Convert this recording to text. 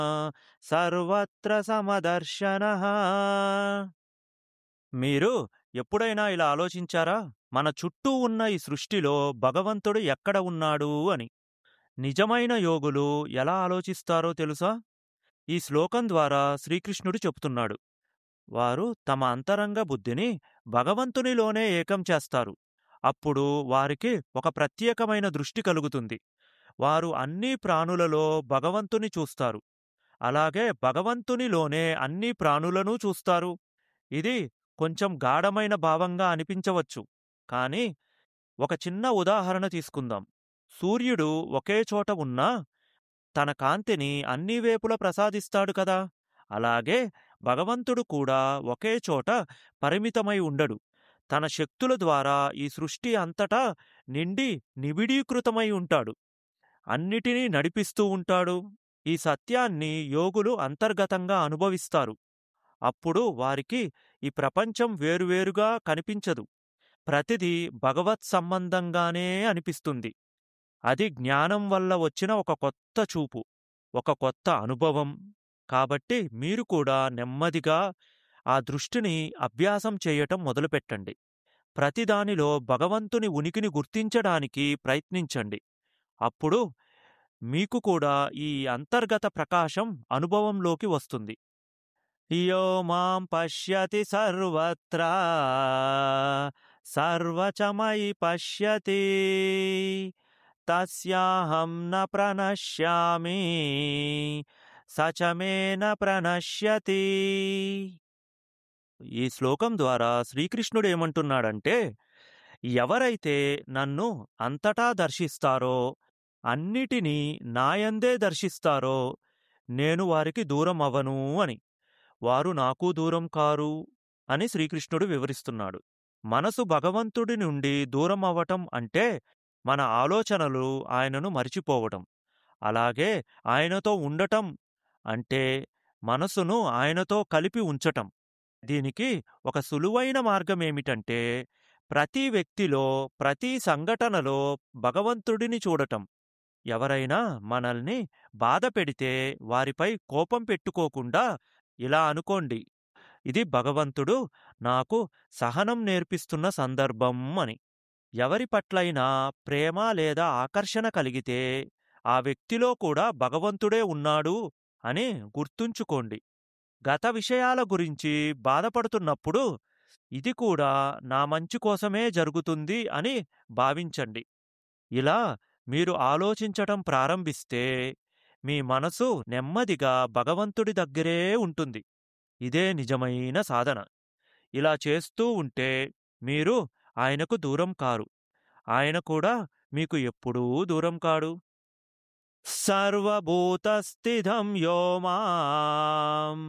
సర్వత్ర సమదర్శనః మీరు ఎప్పుడైనా ఇలా ఆలోచించారా మన చుట్టూ ఉన్న ఈ సృష్టిలో భగవంతుడు ఎక్కడ ఉన్నాడు అని నిజమైన యోగులు ఎలా ఆలోచిస్తారో తెలుసా ఈ శ్లోకం ద్వారా శ్రీకృష్ణుడు చెప్తున్నాడు వారు తమ అంతరంగ బుద్ధిని భగవంతునిలోనే ఏకం చేస్తారు అప్పుడు వారికి ఒక ప్రత్యేకమైన దృష్టి కలుగుతుంది వారు అన్ని ప్రాణులలో భగవంతుని చూస్తారు అలాగే భగవంతునిలోనే అన్ని ప్రాణులను చూస్తారు ఇది కొంచెం గాఢమైన భావంగా అనిపించవచ్చు కానీ ఒక చిన్న ఉదాహరణ తీసుకుందాం సూర్యుడు ఒకే చోట ఉన్నా తన కాంతిని అన్ని వేపుల ప్రసాదిస్తాడు కదా అలాగే భగవంతుడు కూడా ఒకే చోట పరిమితమై ఉండడు తన శక్తుల ద్వారా ఈ సృష్టి అంతటా నిండి నిబిడీకృతమై ఉంటాడు అన్నిటినీ నడిపిస్తూ ఉంటాడు ఈ సత్యాన్ని యోగులు అంతర్గతంగా అనుభవిస్తారు అప్పుడు వారికి ఈ ప్రపంచం వేరువేరుగా కనిపించదు ప్రతిదీ భగవత్ సంబంధంగానే అనిపిస్తుంది అది జ్ఞానం వల్ల వచ్చిన ఒక కొత్త చూపు ఒక కొత్త అనుభవం కాబట్టి మీరు కూడా నెమ్మదిగా ఆ దృష్టిని అభ్యాసం చేయటం మొదలుపెట్టండి ప్రతిదానిలో భగవంతుని ఉనికిని గుర్తించడానికి ప్రయత్నించండి అప్పుడు మీకు కూడా ఈ అంతర్గత ప్రకాశం అనుభవంలోకి వస్తుంది యో మాం పశ్యతి సర్వత్రా సర్వచమయి పశ్యతి తస్యాహం న ప్రణశ్యామి సచమేన ప్రణశ్యతి ఈ శ్లోకం ద్వారా శ్రీకృష్ణుడు ఏమంటున్నాడంటే ఎవరైతే నన్ను అంతటా దర్శిస్తారో అన్నిటినీ నాయందే దర్శిస్తారో నేను వారికి దూరం అవను అని వారు నాకు దూరం కారు అని శ్రీకృష్ణుడు వివరిస్తున్నాడు మనసు భగవంతుడి నుండి దూరం అవ్వటం అంటే మన ఆలోచనలు ఆయనను మరిచిపోవటం అలాగే ఆయనతో ఉండటం అంటే మనసును ఆయనతో కలిపి ఉంచటం దీనికి ఒక సులువైన మార్గమేమిటంటే ప్రతి వ్యక్తిలో ప్రతి సంఘటనలో భగవంతుడిని చూడటం ఎవరైనా మనల్ని బాధ పెడితే వారిపై కోపం పెట్టుకోకుండా ఇలా అనుకోండి ఇది భగవంతుడు నాకు సహనం నేర్పిస్తున్న సందర్భం అని ఎవరి పట్లైనా ప్రేమ లేదా ఆకర్షణ కలిగితే ఆ వ్యక్తిలో కూడా భగవంతుడే ఉన్నాడు అని గుర్తుంచుకోండి గత విషయాల గురించి బాధపడుతున్నప్పుడు ఇది కూడా నా మంచి కోసమే జరుగుతుంది అని భావించండి ఇలా మీరు ఆలోచించటం ప్రారంభిస్తే మీ మనసు నెమ్మదిగా భగవంతుడి దగ్గరే ఉంటుంది ఇదే నిజమైన సాధన ఇలా చేస్తూ ఉంటే మీరు ఆయనకు దూరం కారు ఆయన కూడా మీకు ఎప్పుడూ దూరం కాడు సర్వభూతస్థితం యో మాం